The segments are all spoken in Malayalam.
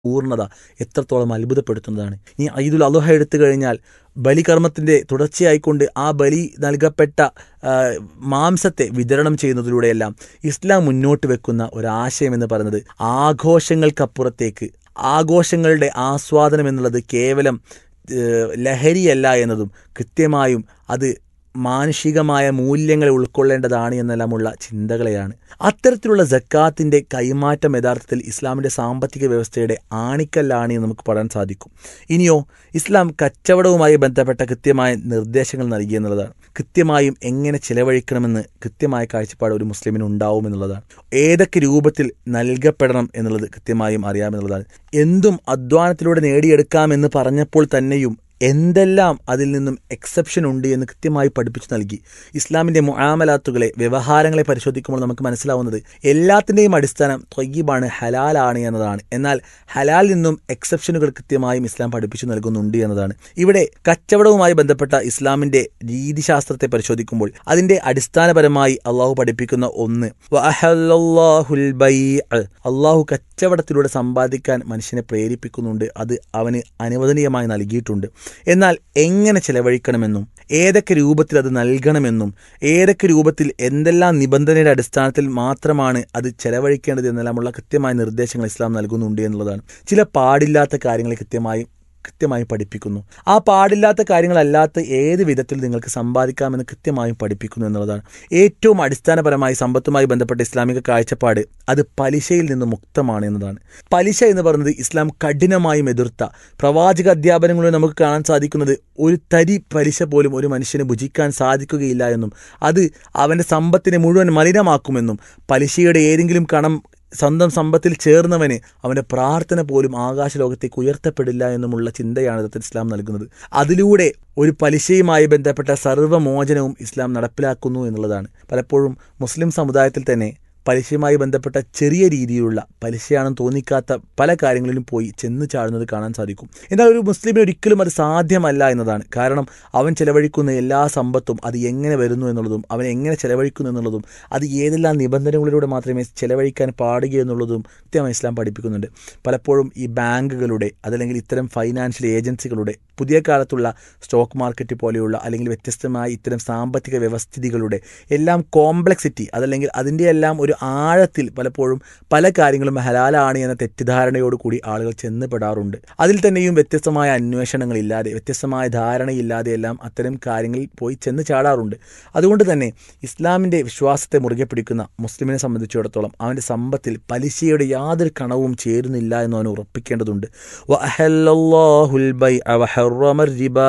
പൂർണ്ണത എത്രത്തോളം അത്ഭുതപ്പെടുത്തുന്നതാണ് ഈ ഈദുൽ അലുഹ എടുത്തു കഴിഞ്ഞാൽ ബലികർമ്മത്തിൻ്റെ തുടർച്ചയായിക്കൊണ്ട് ആ ബലി നൽകപ്പെട്ട ആ, മാംസത്തെ വിതരണം ചെയ്യുന്നതിലൂടെയെല്ലാം ഇസ്ലാം മുന്നോട്ട് വെക്കുന്ന ഒരാശയം എന്ന് പറയുന്നത് ആഘോഷങ്ങൾക്കപ്പുറത്തേക്ക് ആഘോഷങ്ങളുടെ ആസ്വാദനം എന്നുള്ളത് കേവലം ഏഹ്, ലഹരിയല്ല എന്നതും കൃത്യമായും അത് മാനുഷികമായ മൂല്യങ്ങളെ ഉൾക്കൊള്ളേണ്ടതാണ് എന്നെല്ലാമുള്ള ചിന്തകളെയാണ് അത്തരത്തിലുള്ള ജക്കാത്തിൻ്റെ കൈമാറ്റം യഥാർത്ഥത്തിൽ ഇസ്ലാമിൻ്റെ സാമ്പത്തിക വ്യവസ്ഥയുടെ ആണിക്കല്ലാണ് എന്ന് നമുക്ക് പറയാൻ സാധിക്കും ഇനിയോ ഇസ്ലാം കച്ചവടവുമായി ബന്ധപ്പെട്ട കൃത്യമായ നിർദ്ദേശങ്ങൾ നൽകി എന്നുള്ളതാണ് കൃത്യമായും എങ്ങനെ ചിലവഴിക്കണമെന്ന് കൃത്യമായ കാഴ്ചപ്പാട് ഒരു മുസ്ലിമിന് ഉണ്ടാവും എന്നുള്ളതാണ് ഏതൊക്കെ രൂപത്തിൽ നൽകപ്പെടണം എന്നുള്ളത് കൃത്യമായും അറിയാമെന്നുള്ളതാണ് എന്തും അധ്വാനത്തിലൂടെ നേടിയെടുക്കാമെന്ന് പറഞ്ഞപ്പോൾ തന്നെയും എന്തെല്ലാം അതിൽ നിന്നും എക്സെപ്ഷൻ ഉണ്ട് എന്ന് കൃത്യമായി പഠിപ്പിച്ചു നൽകി ഇസ്ലാമിൻ്റെ മുആമലാത്തുകളെ വ്യവഹാരങ്ങളെ പരിശോധിക്കുമ്പോൾ നമുക്ക് മനസ്സിലാവുന്നത് എല്ലാത്തിൻ്റെയും അടിസ്ഥാനം തൊയ്യബാണ് ഹലാലാണ് എന്നതാണ് എന്നാൽ ഹലാലിൽ നിന്നും എക്സെപ്ഷനുകൾ കൃത്യമായും ഇസ്ലാം പഠിപ്പിച്ചു നൽകുന്നുണ്ട് എന്നതാണ് ഇവിടെ കച്ചവടവുമായി ബന്ധപ്പെട്ട ഇസ്ലാമിൻ്റെ രീതിശാസ്ത്രത്തെ പരിശോധിക്കുമ്പോൾ അതിൻ്റെ അടിസ്ഥാനപരമായി അള്ളാഹു പഠിപ്പിക്കുന്ന ഒന്ന് വഅഹല്ലല്ലാഹുൽ ബൈഅ. അള്ളാഹു കച്ചവടത്തിലൂടെ സമ്പാദിക്കാൻ മനുഷ്യനെ പ്രേരിപ്പിക്കുന്നുണ്ട് അത് അവന് അനുവദനീയമായി നൽകിയിട്ടുണ്ട് എന്നാൽ എങ്ങനെ ചെലവഴിക്കണമെന്നും ഏതൊക്കെ രൂപത്തിൽ അത് നൽകണമെന്നും ഏതൊക്കെ രൂപത്തിൽ എന്തെല്ലാം നിബന്ധനയുടെ അടിസ്ഥാനത്തിൽ മാത്രമാണ് അത് ചെലവഴിക്കേണ്ടത് എന്നെല്ലാമുള്ള കൃത്യമായ നിർദ്ദേശങ്ങൾ ഇസ്ലാം നൽകുന്നുണ്ട് എന്നുള്ളതാണ് ചില പാടില്ലാത്ത കാര്യങ്ങളെ കൃത്യമായും കൃത്യമായും പഠിപ്പിക്കുന്നു ആ പാടില്ലാത്ത കാര്യങ്ങളല്ലാത്ത ഏത് വിധത്തിൽ നിങ്ങൾക്ക് സമ്പാദിക്കാമെന്ന് കൃത്യമായും പഠിപ്പിക്കുന്നു എന്നുള്ളതാണ് ഏറ്റവും അടിസ്ഥാനപരമായി സമ്പത്തുമായി ബന്ധപ്പെട്ട ഇസ്ലാമിക കാഴ്ചപ്പാട് അത് പലിശയിൽ നിന്ന് മുക്തമാണ് എന്നതാണ് പലിശ എന്ന് പറയുന്നത് ഇസ്ലാം കഠിനമായും എതിർത്ത പ്രവാചക അധ്യാപനങ്ങളിൽ നമുക്ക് കാണാൻ സാധിക്കുന്നത് ഒരു തരി പലിശ പോലും ഒരു മനുഷ്യന് ഭുജിക്കാൻ സാധിക്കുകയില്ല എന്നും അത് അവൻ്റെ സമ്പത്തിനെ മുഴുവൻ മലിനമാക്കുമെന്നും പലിശയുടെ ഏതെങ്കിലും കണം സ്വന്തം സമ്പത്തിൽ ചേർന്നവന് അവൻ്റെ പ്രാർത്ഥന പോലും ആകാശലോകത്തേക്ക് ഉയർത്തപ്പെടില്ല എന്നുമുള്ള ചിന്തയാണ് യഥാർത്ഥത്തിൽ ഇസ്ലാം നൽകുന്നത് അതിലൂടെ ഒരു പലിശയുമായി ബന്ധപ്പെട്ട സർവ്വമോചനവും ഇസ്ലാം നടപ്പിലാക്കുന്നു എന്നുള്ളതാണ് പലപ്പോഴും മുസ്ലിം സമുദായത്തിൽ തന്നെ പലിശയുമായി ബന്ധപ്പെട്ട ചെറിയ രീതിയിലുള്ള പലിശയാണെന്ന് തോന്നിക്കാത്ത പല കാര്യങ്ങളിലും പോയി ചെന്ന് ചാടുന്നത് കാണാൻ സാധിക്കും എന്നാൽ ഒരു മുസ്ലിമിന് ഒരിക്കലും അത് സാധ്യമല്ല എന്നതാണ് കാരണം അവൻ ചെലവഴിക്കുന്ന എല്ലാ സമ്പത്തും അത് എങ്ങനെ വരുന്നു എന്നുള്ളതും അവൻ എങ്ങനെ ചെലവഴിക്കുന്നു എന്നുള്ളതും അത് ഏതെല്ലാം നിബന്ധനകളിലൂടെ മാത്രമേ ചെലവഴിക്കാൻ പാടുകയെന്നുള്ളതും കൃത്യമായി ഇസ്ലാം പഠിപ്പിക്കുന്നുണ്ട് പലപ്പോഴും ഈ ബാങ്കുകളുടെ അതല്ലെങ്കിൽ ഇത്തരം ഫൈനാൻഷ്യൽ ഏജൻസികളുടെ പുതിയ കാലത്തുള്ള സ്റ്റോക്ക് മാർക്കറ്റ് പോലെയുള്ള അല്ലെങ്കിൽ വ്യത്യസ്തമായ ഇത്തരം സാമ്പത്തിക വ്യവസ്ഥിതികളുടെ എല്ലാം കോംപ്ലക്സിറ്റി അതല്ലെങ്കിൽ അതിൻ്റെ എല്ലാം ഒരു ആഴത്തിൽ പലപ്പോഴും പല കാര്യങ്ങളും ഹലാലാണ് എന്ന തെറ്റിദ്ധാരണയോടുകൂടി ആളുകൾ ചെന്നുപെടാറുണ്ട് അതിൽ തന്നെയും വ്യത്യസ്തമായ അന്വേഷണങ്ങളില്ലാതെ വ്യത്യസ്തമായ ധാരണയില്ലാതെ എല്ലാം അത്തരം കാര്യങ്ങളിൽ പോയി ചെന്ന് ചാടാറുണ്ട് അതുകൊണ്ട് തന്നെ ഇസ്ലാമിൻ്റെ വിശ്വാസത്തെ മുറുകെ പിടിക്കുന്ന മുസ്ലിമിനെ സംബന്ധിച്ചിടത്തോളം അവൻ്റെ സമ്പത്തിൽ പലിശയുടെ യാതൊരു കണവും ചേരുന്നില്ല എന്ന് അവൻ ഉറപ്പിക്കേണ്ടതുണ്ട് വഅഹല്ലല്ലാഹുൽ ബൈഅ വഹറമ റിബാ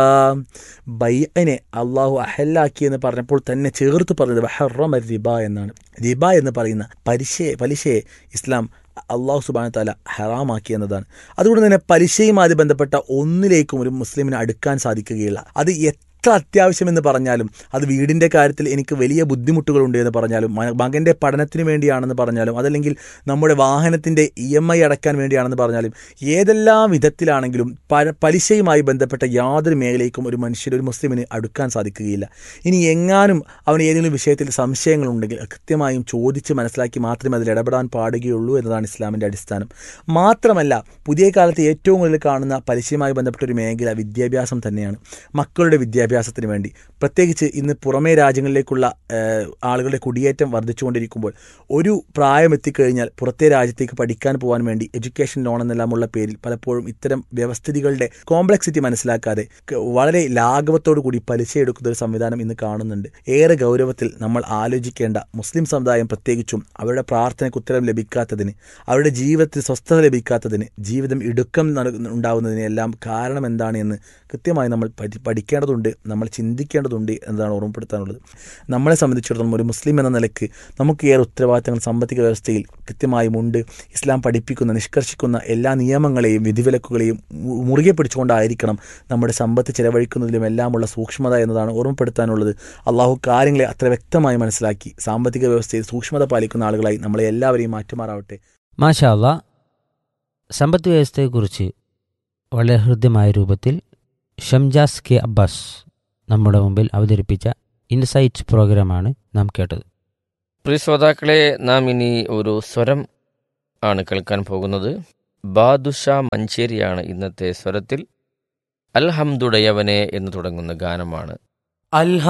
ബൈഅനെ അള്ളാഹു അഹല്ലാക്കി എന്ന് പറഞ്ഞപ്പോൾ തന്നെ ചേർത്ത് പറഞ്ഞത് വഹറമ റിബ എന്നാണ് റിബ എന്ന് പറയുന്ന പലിശയെ പലിശയെ ഇസ്ലാം അള്ളാഹു സുബാന താല ഹറാമാക്കി എന്നതാണ് അതുകൊണ്ട് തന്നെ പലിശയുമായി ബന്ധപ്പെട്ട ഒന്നിലേക്കും ഒരു മുസ്ലിമിന് അടുക്കാൻ സാധിക്കുകയില്ല അത് എത്ര അത്യാവശ്യമെന്ന് പറഞ്ഞാലും അത് വീടിൻ്റെ കാര്യത്തിൽ എനിക്ക് വലിയ ബുദ്ധിമുട്ടുകളുണ്ട് എന്ന് പറഞ്ഞാലും മ- മകൻ്റെ പഠനത്തിന് വേണ്ടിയാണെന്ന് പറഞ്ഞാലും അതല്ലെങ്കിൽ നമ്മുടെ വാഹനത്തിൻ്റെ ഇ എം ഐ അടക്കാൻ വേണ്ടിയാണെന്ന് പറഞ്ഞാലും ഏതെല്ലാം വിധത്തിലാണെങ്കിലും പ- പലിശയുമായി ബന്ധപ്പെട്ട യാതൊരു മേഖലയ്ക്കും ഒരു മനുഷ്യർ ഒരു മുസ്ലിമിന് അടുക്കാൻ സാധിക്കുകയില്ല ഇനി എങ്ങാനും അവന് ഏതെങ്കിലും വിഷയത്തിൽ സംശയങ്ങളുണ്ടെങ്കിൽ അത് കൃത്യമായും ചോദിച്ച് മനസ്സിലാക്കി മാത്രമേ അതിൽ ഇടപെടാൻ പാടുകയുള്ളൂ എന്നതാണ് ഇസ്ലാമിൻ്റെ അടിസ്ഥാനം മാത്രമല്ല പുതിയ കാലത്ത് ഏറ്റവും കൂടുതൽ കാണുന്ന പലിശയുമായി ബന്ധപ്പെട്ട ഒരു മേഖല വിദ്യാഭ്യാസം തന്നെയാണ് മക്കളുടെ വിദ്യാഭ്യാസത്തിന് വേണ്ടി പ്രത്യേകിച്ച് ഇന്ന് പുറമേ രാജ്യങ്ങളിലേക്കുള്ള ഏഹ്, ആളുകളുടെ കുടിയേറ്റം വർദ്ധിച്ചുകൊണ്ടിരിക്കുമ്പോൾ ഒരു പ്രായം എത്തിക്കഴിഞ്ഞാൽ പുറത്തെ രാജ്യത്തേക്ക് പഠിക്കാൻ പോകാൻ വേണ്ടി എഡ്യൂക്കേഷൻ ലോൺ എന്നെല്ലാമുള്ള പേരിൽ പലപ്പോഴും ഇത്തരം വ്യവസ്ഥിതികളുടെ കോംപ്ലക്സിറ്റി മനസ്സിലാക്കാതെ ക- വളരെ ലാഘവത്തോടു കൂടി പലിശ എടുക്കുന്ന ഒരു സംവിധാനം ഇന്ന് കാണുന്നുണ്ട് ഏറെ ഗൗരവത്തിൽ നമ്മൾ ആലോചിക്കേണ്ട മുസ്ലിം സമുദായം പ്രത്യേകിച്ചും അവരുടെ പ്രാർത്ഥനയ്ക്ക് ഉത്തരം ലഭിക്കാത്തതിന് അവരുടെ ജീവിതത്തിൽ സ്വസ്ഥത ലഭിക്കാത്തതിന് ജീവിതം ഇടുക്കം നട- ഉണ്ടാവുന്നതിന് എല്ലാം കാരണം എന്താണ് എന്ന് കൃത്യമായി നമ്മൾ പഠി പഠിക്കേണ്ടതുണ്ട് നമ്മൾ ചിന്തിക്കേണ്ടതുണ്ട് എന്നതാണ് ഓർമ്മപ്പെടുത്താനുള്ളത് നമ്മളെ സംബന്ധിച്ചിടത്തോളം ഒരു മുസ്ലിം എന്ന നിലയ്ക്ക് നമുക്ക് ഏറെ ഉത്തരവാദിത്തങ്ങൾ സാമ്പത്തിക വ്യവസ്ഥയിൽ കൃത്യമായും ഉണ്ട് ഇസ്ലാം പഠിപ്പിക്കുന്ന നിഷ്കർഷിക്കുന്ന എല്ലാ നിയമങ്ങളെയും വിധിവിലക്കുകളെയും മു- മുറുകെ പിടിച്ചുകൊണ്ടായിരിക്കണം നമ്മുടെ സമ്പത്ത് ചെലവഴിക്കുന്നതിലും എല്ലാമുള്ള സൂക്ഷ്മത എന്നതാണ് ഓർമ്മപ്പെടുത്താനുള്ളത് അള്ളാഹു കാര്യങ്ങളെ അത്ര വ്യക്തമായി മനസ്സിലാക്കി സാമ്പത്തിക വ്യവസ്ഥയിൽ സൂക്ഷ്മത പാലിക്കുന്ന ആളുകളായി നമ്മളെ എല്ലാവരെയും മാറ്റുമാറാവട്ടെ മാഷാ അല്ലാ സമ്പദ് വ്യവസ്ഥയെക്കുറിച്ച് വളരെ ഹൃദ്യമായ രൂപത്തിൽ ഷംജാസ് കെ അബ്ബാസ് നമ്മുടെ മുമ്പിൽ അവതരിപ്പിച്ച ഇൻസൈറ്റ് പ്രോഗ്രാമാണ് നാം കേട്ടത് പ്രിയ ശ്രോതാക്കളെ നാം ഇനി ഒരു സ്വരം ആണ് കേൾക്കാൻ പോകുന്നത് ബാദുഷ മഞ്ചേരിയാണ് ഇന്നത്തെ സ്വരത്തിൽ അൽഹംദുടയവനെ എന്ന് തുടങ്ങുന്ന ഗാനമാണ് അൽഹ